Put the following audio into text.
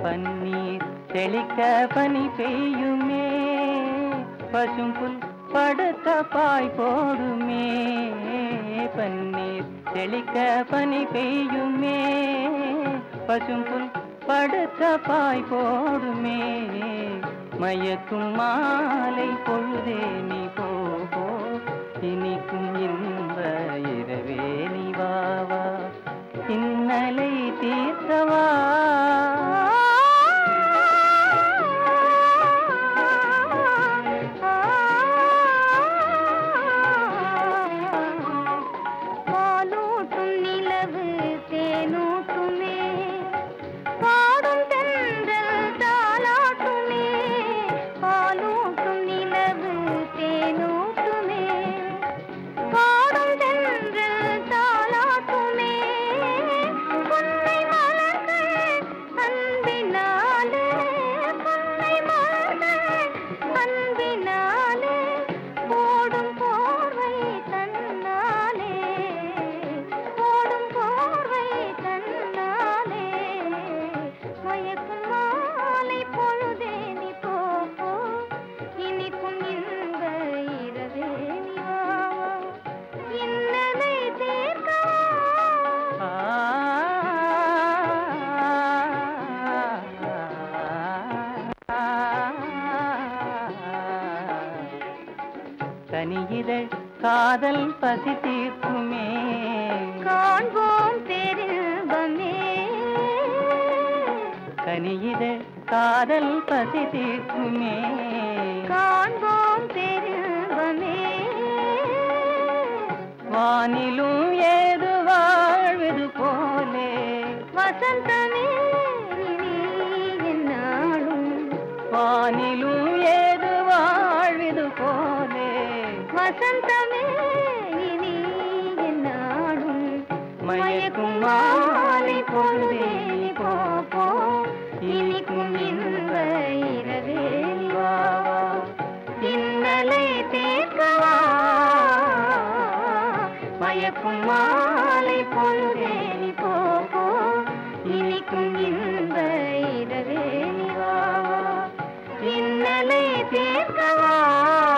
பன்னீர் தெளிக்க பனி பெய்யுமே பசும்புல் படுத்த பாய் போடுமே பன்னீர் தெளிக்க பனி பெய்யுமே பசும்புல் படுத்த பாய் போடுமே மயக்கும் மாலை பொழுதே நீ போ போ. இனிக்கும் இன்ப இரவே நீ வா வா இன்னலை தீர்த்தவா பாலூட்டும் நிலவு தேனூட்டுமே பாடும் தென்றல் தாலாட்டுமே பாலூட்டும் நிலவு தேனூட்டுமே பாடும் தென்றல் தாலாட்டுமே பொன்னை மலர்கள் அன்பினாலே பொன்னை மலர்கள் அன்பினாலே போடும் போர்வை தன்னாலே போடும் போர்வை தன்னாலே மயக்கும் மாலை பொழுதே நீ போ போ. இனிக்கும் இன்ப இரவே நீ வா வா. இன்னலை தீர்க்கவா தனியிதழ் காதல் பசி தீர்க்குமே காண்போம் பெருபமே கனியிதழ் காதல் பசி தீர்க்குமே காண்போம் பெருபமே வானிலும் ஏது வாழ்வது போலே வசந்தமே நீ என்னாலும் வானிலும் ஏது வாழ்வது போலே வசந்தமே நீ என்னாலும் மயக்கும் மாலை பொழுதே நீ போ போ இனிக்கும் இன்ப இரவே நீ வா வா இன்னலை தீர்க்கவா மயக்கும் மாலை பொழுதே நீ போ போ இனிக்கும் இன்ப இரவே நீ வா வா இன்னலை தீர்க்கவா